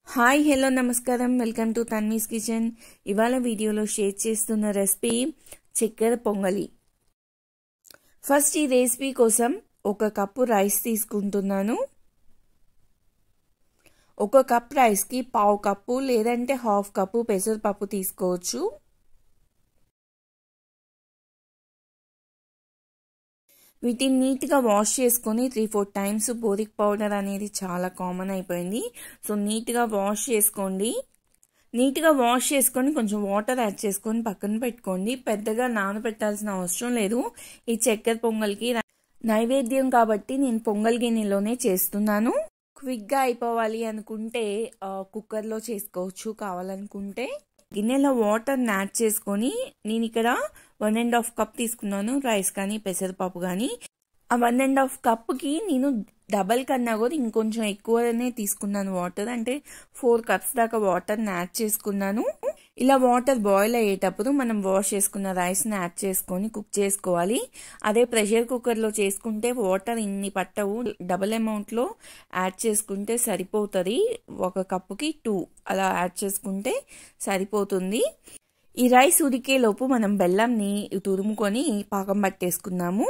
hi hello నమస్కారం welcome to Tanvi's kitchen ఇవాళ వీడియోలో షేర్ చేస్తున్న రెసిపీ చక్కెర పొంగలి ఫస్ట్ ఈ రెసిపీ కోసం ఒక కప్పు రైస్ తీసుకుంటున్నాను ఒక కప్ రైస్కి పావు కప్పు లేదంటే హాఫ్ కప్పు పెసరపప్పు తీసుకోవచ్చు వీటిని నీట్గా వాష్ చేసుకొని three four times boric powder అనేది చాలా కామన్ అయిపోయింది సో నీట్గా వాష్ చేసుకోండి నీట్గా వాష్ చేసుకొని కొంచెం వాటర్ యాడ్ చేసుకొని పక్కన పెట్టుకోండి పెద్దగా నానబెట్టాల్సిన అవసరం లేదు ఈ చక్కెర పొంగల్కి నైవేద్యం కాబట్టి నేను పొంగల్ గిన్నెలోనే చేస్తున్నాను క్విక్గా అయిపోవాలి అనుకుంటే కుక్కర్లో చేసుకోవచ్చు కావాలనుకుంటే గిన్నెలో వాటర్ని యాడ్ చేసుకొని నేను ఇక్కడ వన్ అండ్ హాఫ్ కప్ తీసుకున్నాను రైస్ కానీ పెసరపప్పు కానీ ఆ వన్ అండ్ హాఫ్ కప్కి నేను డబల్ కన్నా కూడా ఇంకొంచెం ఎక్కువనే తీసుకున్నాను వాటర్ అంటే ఫోర్ కప్స్ దాకా వాటర్ని యాడ్ చేసుకున్నాను ఇలా వాటర్ బాయిల్ అయ్యేటప్పుడు మనం వాష్ చేసుకున్న రైస్ని యాడ్ చేసుకొని కుక్ చేసుకోవాలి అదే ప్రెషర్ కుక్కర్లో చేసుకుంటే వాటర్ ఇన్ని పట్టవు డబల్ అమౌంట్లో యాడ్ చేసుకుంటే సరిపోతుంది ఒక కప్పుకి టూ అలా యాడ్ చేసుకుంటే సరిపోతుంది ఈ రైస్ ఉడికేలోపు మనం బెల్లంని తురుముకొని పాకం పట్టేసుకుందాము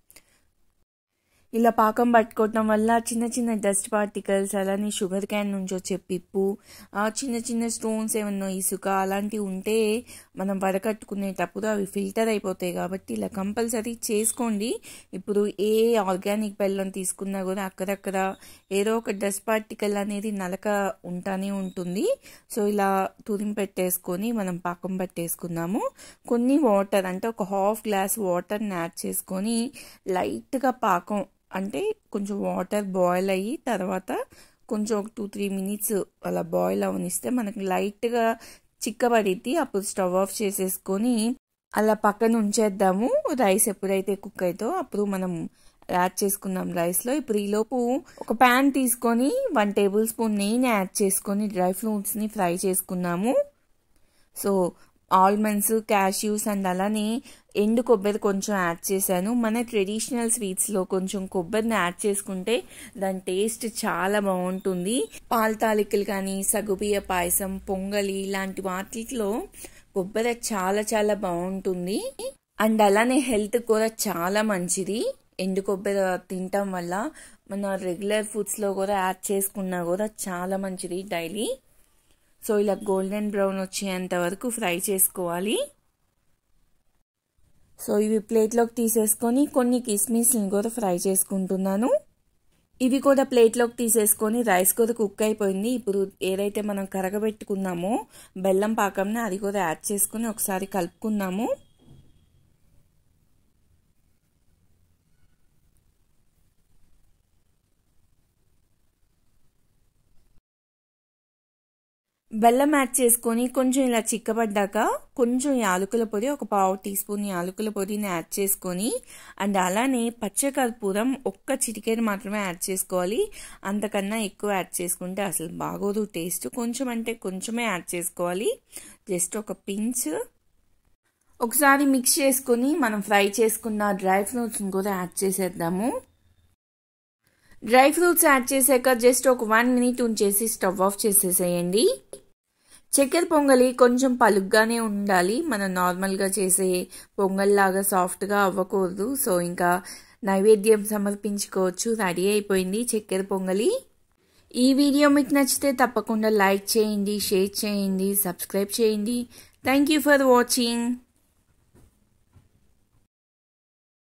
ఇలా పాకం పట్టుకోవటం వల్ల చిన్న చిన్న డస్ట్ పార్టికల్స్ అలానే షుగర్ క్యాన్ నుంచి వచ్చే పిప్పు చిన్న చిన్న స్టోన్స్ ఏమన్నా ఇసుక అలాంటివి ఉంటే మనం వడకట్టుకునేటప్పుడు అవి ఫిల్టర్ అయిపోతాయి కాబట్టి ఇలా కంపల్సరీ చేసుకోండి ఇప్పుడు ఏ ఆర్గానిక్ బెల్లం తీసుకున్నా కూడా అక్కడక్కడ ఏదో ఒక డస్ట్ పార్టికల్ అనేది నలక ఉంటానే ఉంటుంది సో ఇలా తురిమి పెట్టేసుకొని మనం పాకం పట్టేసుకుందాము కొన్ని వాటర్ అంటే ఒక హాఫ్ గ్లాస్ వాటర్ని యాడ్ చేసుకొని లైట్గా పాకం అంటే కొంచెం వాటర్ బాయిల్ అయ్యి తర్వాత కొంచెం ఒక టూ త్రీ మినిట్స్ అలా బాయిల్ అవనిస్తే మనకి లైట్గా చిక్కబడిద్ది అప్పుడు స్టవ్ ఆఫ్ చేసేసుకొని అలా పక్కన ఉంచేద్దాము రైస్ ఎప్పుడైతే కుక్ అవుతో అప్పుడు మనం యాడ్ చేసుకుందాం రైస్లో ఇప్పుడు ఈలోపు ఒక ప్యాన్ తీసుకొని వన్ టేబుల్ స్పూన్ నెయ్యిని యాడ్ చేసుకొని డ్రై ఫ్రూట్స్ని ఫ్రై చేసుకున్నాము సో ఆల్మండ్స్ క్యాష్యూస్ అండ్ అలానే ఎండు కొబ్బరి కొంచెం యాడ్ చేశాను మన ట్రెడిషనల్ స్వీట్స్లో కొంచెం కొబ్బరిని యాడ్ చేసుకుంటే దాని టేస్ట్ చాలా బాగుంటుంది పాల తాలికలు కానీ సగుబియ్య పాయసం పొంగలి ఇలాంటి వాటిలో కొబ్బరి చాలా చాలా బాగుంటుంది అండ్ అలానే హెల్త్ కూడా చాలా మంచిది ఎండు కొబ్బరి తినటం వల్ల మన రెగ్యులర్ ఫుడ్స్లో కూడా యాడ్ చేసుకున్నా కూడా చాలా మంచిది డైలీ సో ఇలా గోల్డెన్ బ్రౌన్ వచ్చేంత వరకు ఫ్రై చేసుకోవాలి సో ఇవి ప్లేట్లోకి తీసేసుకొని కొన్ని కిస్మిస్ని కూడా ఫ్రై చేసుకుంటున్నాను ఇవి కూడా ప్లేట్లోకి తీసేసుకొని రైస్ కూడా కుక్ అయిపోయింది ఇప్పుడు ఏదైతే మనం కరగబెట్టుకున్నామో బెల్లం పాకంని అది కూడా యాడ్ చేసుకుని ఒకసారి కలుపుకుందాము బెల్లం యాడ్ చేసుకొని కొంచెం ఇలా చిక్కబడ్డాక కొంచెం యాలకుల పొడి ఒక పావు టీ స్పూన్ యాలకుల పొడిని యాడ్ చేసుకొని అండ్ అలానే పచ్చకర్పూరం ఒక్క చిటికెడు మాత్రమే యాడ్ చేసుకోవాలి అంతకన్నా ఎక్కువ యాడ్ చేసుకుంటే అసలు బాగోదు టేస్ట్ కొంచెం అంటే కొంచెమే యాడ్ చేసుకోవాలి జస్ట్ ఒక పించ్ ఒకసారి మిక్స్ చేసుకొని మనం ఫ్రై చేసుకున్న డ్రై ఫ్రూట్స్ని కూడా యాడ్ చేసేద్దాము డ్రై ఫ్రూట్స్ యాడ్ చేశాక జస్ట్ ఒక వన్ మినిట్ ఉంచేసి స్టవ్ ఆఫ్ చేసేసేయండి చక్కెర పొంగలి కొంచెం పలుగ్గానే ఉండాలి మనం నార్మల్గా చేసే పొంగల్లాగా సాఫ్ట్గా అవ్వకూడదు సో ఇంకా నైవేద్యం సమర్పించుకోవచ్చు రెడీ అయిపోయింది చక్కెర పొంగలి ఈ వీడియో మీకు నచ్చితే తప్పకుండా లైక్ చేయండి షేర్ చేయండి సబ్స్క్రైబ్ చేయండి థ్యాంక్ యూ ఫర్ వాచింగ్